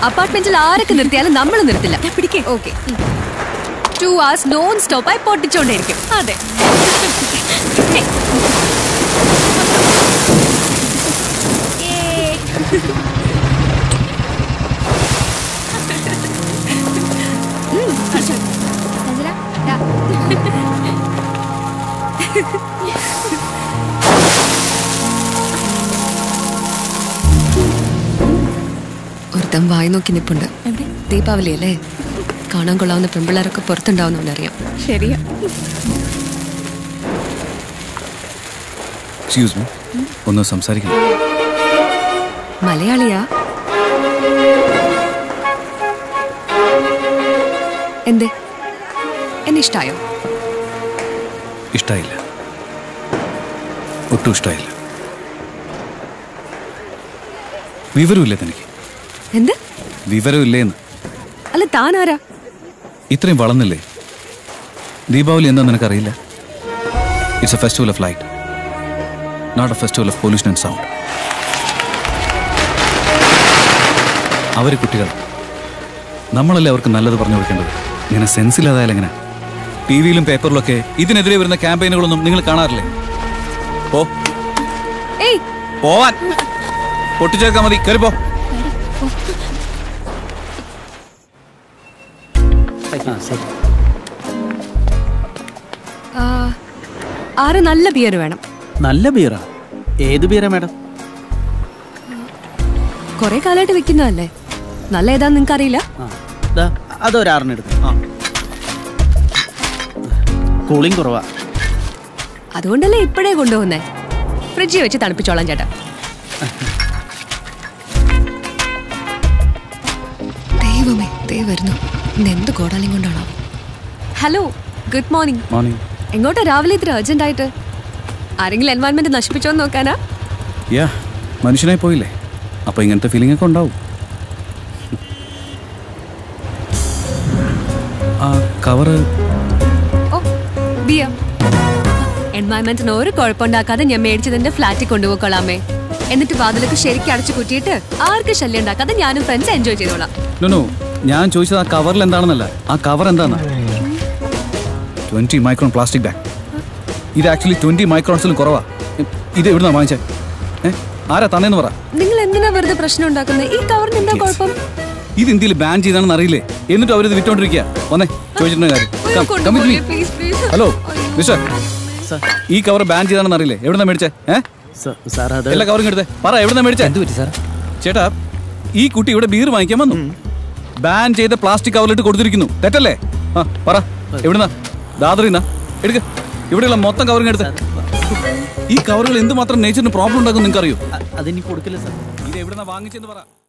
അപ്പാർട്ട്മെന്റിൽ ആരൊക്കെ നിർത്തിയാലും നമ്മൾ നിർത്തില്ല പിടിക്കേ ഓക്കെ ടു hours നോൺ സ്റ്റോപ്പായി പൊട്ടിച്ചോണ്ടേയിരിക്കും അതെ ഒരുത്തം വായി നോക്കി നിപ്പുണ്ട് ദീപാവലി അല്ലേ കാണാൻ കൊള്ളാവുന്ന പെമ്പിള്ളേരൊക്കെ പുറത്തുണ്ടാവുന്നവനറിയാം ശരിയാ എക്സ്ക്യൂസ് മീ ഒന്ന് സംസാരിക്കണം മലയാളിയാ എന്തേ എന്നെ ഇഷ്ടായോ ഇഷ്ടായില്ല ഒട്ടും ഇഷ്ടായില്ല വിവരമില്ല തനിക്ക് എന്ത് വിവരമില്ലേന്ന് അല്ല താനാരാ ഇത്രയും വളർന്നില്ലേ ദീപാവലി എന്താ നിനക്കറിയില്ല it's a festival of light not a festival of pollution and sound അവർ കുട്ടികൾ നമ്മളല്ലേ അവർക്ക് നല്ലത് പറഞ്ഞു കൊടുക്കേണ്ടത് ഇങ്ങനെ സെൻസ് ഇല്ലാതായാലും എങ്ങനെ ടി വിയിലും പേപ്പറിലൊക്കെ ഇതിനെതിരെ വരുന്ന ക്യാമ്പയിനുകളൊന്നും നിങ്ങൾ കാണാറില്ലേ പോ ഏയ് പോവാൻ പൊട്ടിച്ചേർക്കാൻ മതി കയറി പോ ആ, ആറ് നല്ല ബിയർ വേണം നല്ല ബിയറാ ഏത് ബിയറാ മാഡം കുറെ കാലമായിട്ട് വെക്കുന്നതല്ലേ നല്ല ഏതാന്ന് നിങ്ങൾക്ക് അറിയില്ല ആ ദാ അതൊരാറിന് എടുക്കും ആ കൂളിംഗ് കുറവാ അതുകൊണ്ടല്ലേ ഇപ്പോഴേ കൊണ്ടുപോകുന്നേ ഫ്രിഡ്ജിൽ വെച്ച് തണുപ്പിച്ചോളാം ചേട്ടാ ദൈവമേ ദേ വരുന്നു ഇന്ന് എന്ത് കോടാലും കൊണ്ടാണോ ഹലോ ഗുഡ് മോർണിംഗ് മോർണിംഗ് എങ്ങോട്ടാ രാവിലെ ഇത്ര അർജന്റ് ആയിട്ട് ആരെങ്കിലും എൻവയൺമെന്റ് നശിപ്പിച്ചോന്ന് നോക്കാനാ യാ മനുഷ്യനായി പോയില്ലേ അപ്പൊ ഇങ്ങനത്തെ ഫീലിംഗ് ഒക്കെ ഉണ്ടാവും ആ കവറ് ഓ ബിയർ എൻവയൺമെന്റിന് ഒരു കുഴപ്പമുണ്ടാക്കാതെ ഞാൻ മേടിച്ചതിന്റെ ഫ്ലാറ്റിൽ കൊണ്ടുപോയിക്കൊള്ളാമേ എന്നിട്ട് വാതിലൊക്കെ ശരിക്കും അടച്ചു കുറ്റിയിട്ട് ആർക്ക് ശല്യം ഉണ്ടാക്കാതെ ഞാനും ഫ്രണ്ട്സ് എൻജോയ് ചെയ്തോളാം നോ നോ ഞാൻ ചോദിച്ചത് ആ കവറിൽ എന്താണെന്നല്ല ആ കവർ എന്താണെന്നാ ട്വന്റി മൈക്രോൺ പ്ലാസ്റ്റിക് ബാഗ് ഇത് ആക്ച്വലി ട്വന്റി മൈക്രോൺസിലും കുറവാ ഇത് എവിടുന്നാ വാങ്ങിച്ചേ ഏ ആരാ തന്നേന്ന് പറ നിങ്ങൾ എന്തിനാ വെറുതെ പ്രശ്നം ഉണ്ടാക്കുന്നത് ഈ കവറിന് എന്താ കുഴപ്പം ഇത് ഇന്ത്യയിൽ ബാൻ ചെയ്താണെന്ന് അറിയില്ലേ എന്നിട്ടും അവരിത് വിറ്റോണ്ടിരിക്കുക വന്നേ ചോദിച്ചിട്ടുള്ള കാര്യം അയ്യോ, Come, come with me. കൊണ്ടുപോകല്ലേ, please, please. Hello mister sir ഈ കവർ ബാൻ ചെയ്താണെന്ന് അറിയില്ലേ എവിടുന്നാ മേടിച്ചേ ഏ സാർ സാർ അത് എല്ലാ കവറും എടുത്തേ പറ എവിടുന്നാ മേടിച്ചേ എന്ത് പറ്റി സാർ ചേട്ടാ ഈ കുട്ടി ഇവിടെ ബീർ വാങ്ങിക്കാൻ വന്നു ബാൻ ചെയ്ത പ്ലാസ്റ്റിക് കവറിലിട്ട് കൊടുത്തിരിക്കുന്നു തെറ്റല്ലേ ആ പറ എവിടുന്നാ ദാദറിന്നാ എടുക്ക ഇവിടെയുള്ള മൊത്തം കവറിങ് എടുത്ത് ഈ കവറുകൾ എന്തുമാത്രം നേച്ചറിന് പ്രോബ്ലം ഉണ്ടാക്കും നിങ്ങൾക്ക് അറിയോ അ- അതെനിക്ക് കൊടുക്കില്ല സാർ ഇത് എവിടുന്നാ വാങ്ങിച്ചെന്ന് പറ